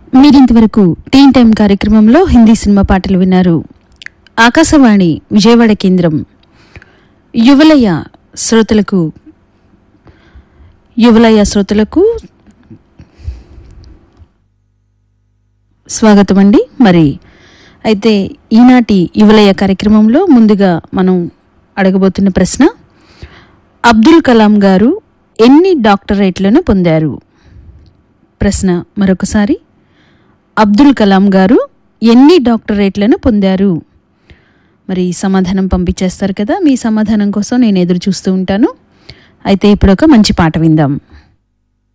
మీరింతవరకు టీన్ టైం కార్యక్రమంలో హిందీ సినిమా పాటలు విన్నారు ఆకాశవాణి విజయవాడ కేంద్రం యువలయ శ్రోతలకు యువలయ శ్రోతలకు స్వాగతం అండి మరి అయితే ఈనాటి యువలయ కార్యక్రమంలో ముందుగా మనం అడగబోతున్న ప్రశ్న అబ్దుల్ కలాం గారు ఎన్ని డాక్టరేట్లను పొందారు ప్రశ్న మరొకసారి అబ్దుల్ కలాం గారు ఎన్ని డాక్టరేట్లను పొందారు మరి సమాధానం పంపించేస్తారు కదా మీ సమాధానం కోసం నేను ఎదురు చూస్తూ ఉంటాను అయితే ఇప్పుడు ఒక మంచి పాట విందాం